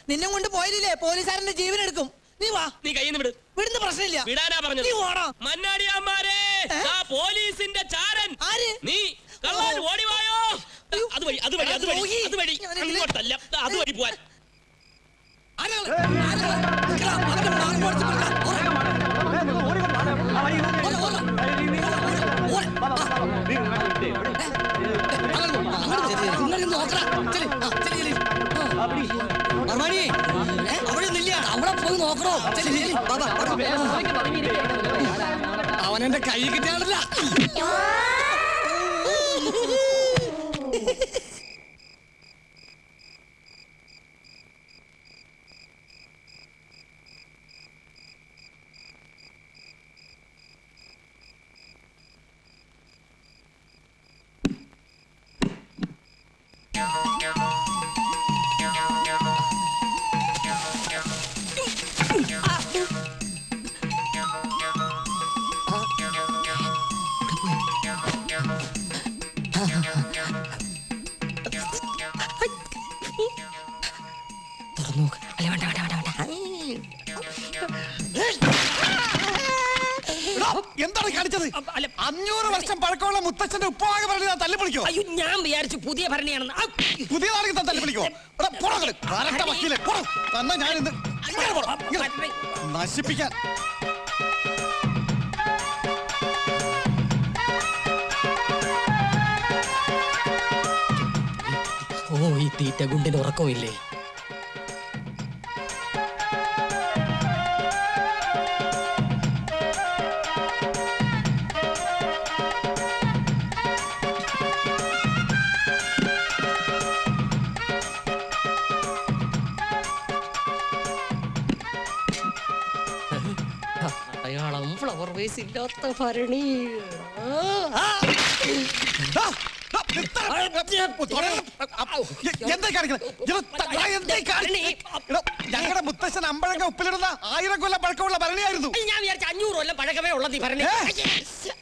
നിന്നെ കൊണ്ട് പോയില്ലേ പോലീസുകാരന്റെ ജീവൻ എടുക്കും നീ വാ നീ കയ്യിൽ നിന്ന് വിട് വിടുന്ന പ്രശ്നമില്ല വിടാനാ പറഞ്ഞത് നീ ഓടാ മന്നാടിയാമാരെ ഏ? ആ പോലീസിന്റെ ചാരൻ ആര് നീ കള്ളൻ ഓ. ഓടി വായോ അയ്യോ. അത് വഴി അത് വഴി അത് വഴി ദ്രോഹി. അത് വഴി ഞാനിതിലെ- അങ്ങോട്ടല്ല ദാ, അത് വഴി പോവാൻ ആരാള്? ആരാള്? നിക്കടാ, അവന്റെ മാങ്ങ പൊളിച്ച് കൊടുക്കാം. ഓടാ. ഓടാ, ഓടാ. ഓടാ. ആ. ഏ, അങ്ങോട്ട് പോ. അങ്ങോട്ട് ചെല്ല്. ഇങ്ങോട്ട് നോക്കടാ. ചെല്ല്. ആ, ചെല്ല്, ചെല്ല്. ആ. അർമാനി, ഏ, അവിടെ നില്ല അവിടെ പോയി നോക്കണോ ചെല്ല്, ചെല്ല്. വാ, വാ, വാ. അവനെന്റെ കൈ കിട്ടിയാണല്ല തുറന്നു നോക്ക് അല്ല വേണ്ട വേണ്ട വേണ്ട വേണ്ട എടാ, എന്താണ് കാണിച്ചത് അല്ല, അഞ്ഞൂറ് വർഷം പഴക്കമുള്ള മുത്തച്ഛന്റെ ഉപ്പാകെ പറഞ്ഞ് ഞാൻ തല്ലി വിളിക്കോ അയ്യോ ഞാൻ വിചാരിച്ചു പുതിയ ഭരണിയാണെന്ന് ആ, പുതിയതാണെങ്കിൽ താൻ തല്ലി വിളിക്കോ എടാ, പോടാ അങ്ങട്. കറക്റ്റ് വക്കീലെ, പോടാ. തന്നെ ഞാൻ ഇന്ന് ഇങ്ങനെ പോടാ, ഇങ്ങനെ. നശിപ്പിക്കാൻ ഓ ഈ തീറ്റ ഗുണ്ടിന് ഉറക്കമില്ലേ അയാളം ഫ്ലവർ വേസ് ഇല്ലാത്ത ഭരണി ആ, ആ, നിർത്തണം. തുടരണം. എ- എന്താ കാണിക്കണത്? ഇത് ത- ഞാൻ എന്താ കാണിക്കണത്? എടാ, ഞങ്ങളുടെ മുത്തശ്ശൻ അമ്പഴങ്ങ ഉപ്പിലിടുന്ന ആയിരം കൊല്ലം പഴക്കമുള്ള ഭരണിയായിരുന്നു ഞാൻ വിചാരിച്ചു അഞ്ഞൂറ് കൊല്ലം പഴക്കമേ ഉള്ളത് ഈ ഭരണി ഏ? അയ്യേ.